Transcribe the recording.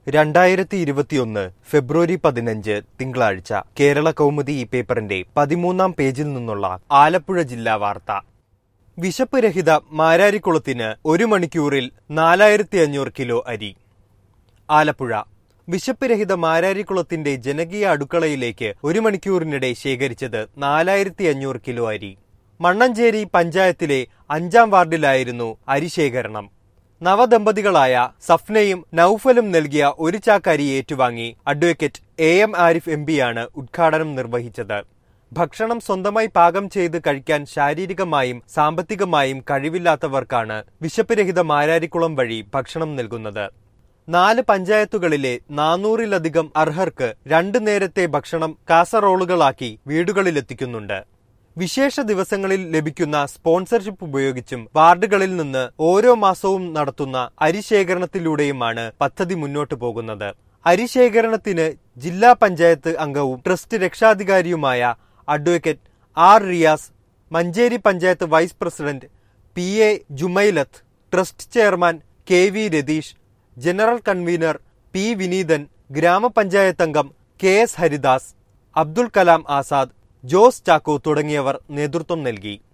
രണ്ടായിരത്തി ഇരുപത്തിയൊന്ന് ഫെബ്രുവരി പതിനഞ്ച് തിങ്കളാഴ്ച കേരള കൗമുദി ഈ പേപ്പറിന്റെ പതിമൂന്നാം പേജിൽ നിന്നുള്ള ആലപ്പുഴ ജില്ലാ വാർത്ത വിശപ്പ് രഹിത മാരാരിക്കുളത്തിന് ഒരു മണിക്കൂറിൽ നാലായിരത്തി അഞ്ഞൂറ് കിലോ അരി ആലപ്പുഴ വിശപ്പ് രഹിത മാരാരിക്കുളത്തിന്റെ ജനകീയ അടുക്കളയിലേക്ക് ഒരു മണിക്കൂറിനിടെ ശേഖരിച്ചത് നാലായിരത്തി അഞ്ഞൂറ് കിലോ അരി മണ്ണഞ്ചേരി പഞ്ചായത്തിലെ അഞ്ചാം വാർഡിലായിരുന്നു അരി ശേഖരണം നവദമ്പതികളായ സഫ്നയും നൌഫലും നൽകിയ ഒരു ചാക്ക് അരി ഏറ്റുവാങ്ങി advocate A M Arif M പിയാണ് ഉദ്ഘാടനം നിർവഹിച്ചത് ഭക്ഷണം സ്വന്തമായി പാകം ചെയ്ത് കഴിക്കാൻ ശാരീരികമായും സാമ്പത്തികമായും കഴിവില്ലാത്തവർക്കാണ് വിശപ്പ് രഹിത മാരാരിക്കുളം വഴി ഭക്ഷണം നൽകുന്നത് നാല് പഞ്ചായത്തുകളിലെ നാനൂറിലധികം അർഹർക്ക് രണ്ടു നേരത്തെ ഭക്ഷണം കാസറോളുകളാക്കി വീടുകളിലെത്തിക്കുന്നുണ്ട് വിശേഷ ദിവസങ്ങളിൽ ലഭിക്കുന്ന സ്പോൺസർഷിപ്പ് ഉപയോഗിച്ചും വാർഡുകളിൽ നിന്ന് ഓരോ മാസവും നടത്തുന്ന അരിശേഖരണത്തിലൂടെയുമാണ് പദ്ധതി മുന്നോട്ടു പോകുന്നത് അരിശേഖരണത്തിന് ജില്ലാ പഞ്ചായത്ത് അംഗവും ട്രസ്റ്റ് രക്ഷാധികാരിയുമായ advocate R Riyas Manjeri panchayat vice president P A Jumailath trust chairman K V Ratheesh general convener P Vineethan ഗ്രാമപഞ്ചായത്ത് അംഗം കെ എസ് ഹരിദാസ് അബ്ദുൽ കലാം ആസാദ് ജോസ് ചാക്കോ തുടങ്ങിയവർ നേതൃത്വം നൽകി